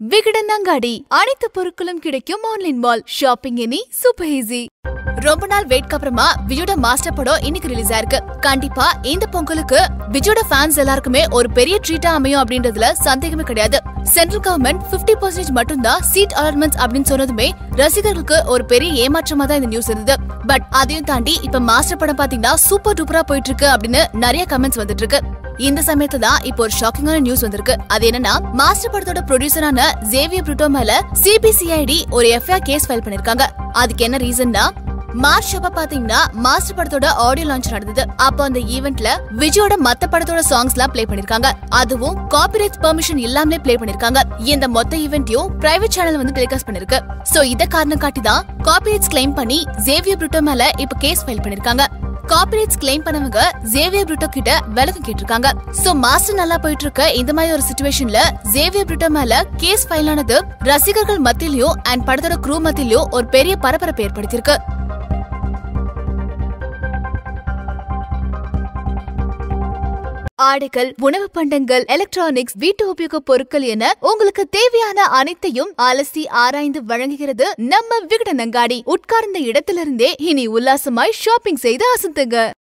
விகடன் அங்காடி அனைத்து பொருட்களும் கிடைக்கும் ஆன்லைன் மால் ஷாப்பிங் இனி சூப்பர் ஈஸி ரொம்ப நாள் வெயிட்க்கு அப்புறமா விஜயோட மாஸ்டர் படம் இன்னைக்கு ரிலீஸ் ஆயிருக்கு கண்டிப்பா இந்த பொங்கலுக்கு விஜயோட ஃபேன்ஸ் எல்லாருக்குமே ஒரு பெரிய ட்ரீட்டா அமையும் அப்படின்றதுல சந்தேகமே கிடையாது சென்ட்ரல் கவர்மெண்ட் 50% பர்சன்டேஜ் மட்டும்தான் சீட் அலாட்மெண்ட்ஸ் அப்படின்னு சொன்னதுமே ரசிகர்களுக்கு ஒரு பெரிய ஏமாற்றமா தான் இந்த நியூஸ் இருந்தது பட் அதையும் தாண்டி இப்ப மாஸ்டர் படம் பாத்தீங்கன்னா சூப்பர் டூப்பரா போயிட்டு இருக்கு அப்படின்னு நிறைய கமெண்ட்ஸ் வந்துட்டு இருக்கு இந்த சமயத்துல தான் இப்போ ஒரு ஷாக்கிங்கான நியூஸ் வந்திருக்கு அது என்னன்னா மாஸ்டர் படத்தோட ப்ரொடியூசரான ஜேவியர் புருட்டோ மேல சிபிசிஐடி ஒரு எஃப்ஐஆர் கேஸ் ஃபைல் பண்ணிருக்காங்க அதுக்கு என்ன ரீசன்னா மார்ச் அப்ப பாத்தீங்கன்னா மாஸ்டர் படத்தோட ஆடியோ லான்ச் நடந்தது அப்போ அந்த ஈவென்ட்ல விஜயோட மத்த படத்தோட சாங்ஸ் எல்லாம் ப்ளே பண்ணிருக்காங்க அதுவும் காப்பிரைட் பெர்மிஷன் இல்லாமலே ப்ளே பண்ணிருக்காங்க இந்த மொத்த ஈவென்ட்டையும் பிரைவேட் சேனல் வந்து டெலிகாஸ்ட் பண்ணிருக்கு சோ இத காரணம் காட்டி தான் காப்பிரைட்ஸ் கிளைம் பண்ணி ஜேவியர் புருட்டோ மேல இப்ப கேஸ் ஃபைல் பண்ணிருக்காங்க காப்பிரைட்ஸ் கிளைம் பண்ணவங்க ஜேவியர் புருட்டோ கிட்ட விலகம் கேட்டிருக்காங்க சோ மாஸ்டர் நல்லா போயிட்டு இருக்க இந்த மாதிரி ஒரு சுச்சுவேஷன்ல ஜேவியர் புருட்டோ மேல கேஸ் ஃபைல் ஆனது ரசிகர்கள் மத்தியிலயும் அண்ட் படத்தோட க்ரூ மத்தியிலயும் ஒரு பெரிய பரபரப்பை ஏற்படுத்தியிருக்கு ஆடைகள் உணவு பண்டங்கள் எலக்ட்ரானிக்ஸ் வீட்டு உபயோக பொருட்கள் என உங்களுக்கு தேவையான அனைத்தையும் அலசி ஆராய்ந்து வழங்குகிறது நம்ம விகடன் அங்காடி உட்கார்ந்த இடத்திலிருந்தே இனி உல்லாசமாய் ஷாப்பிங் செய்து அசத்துங்க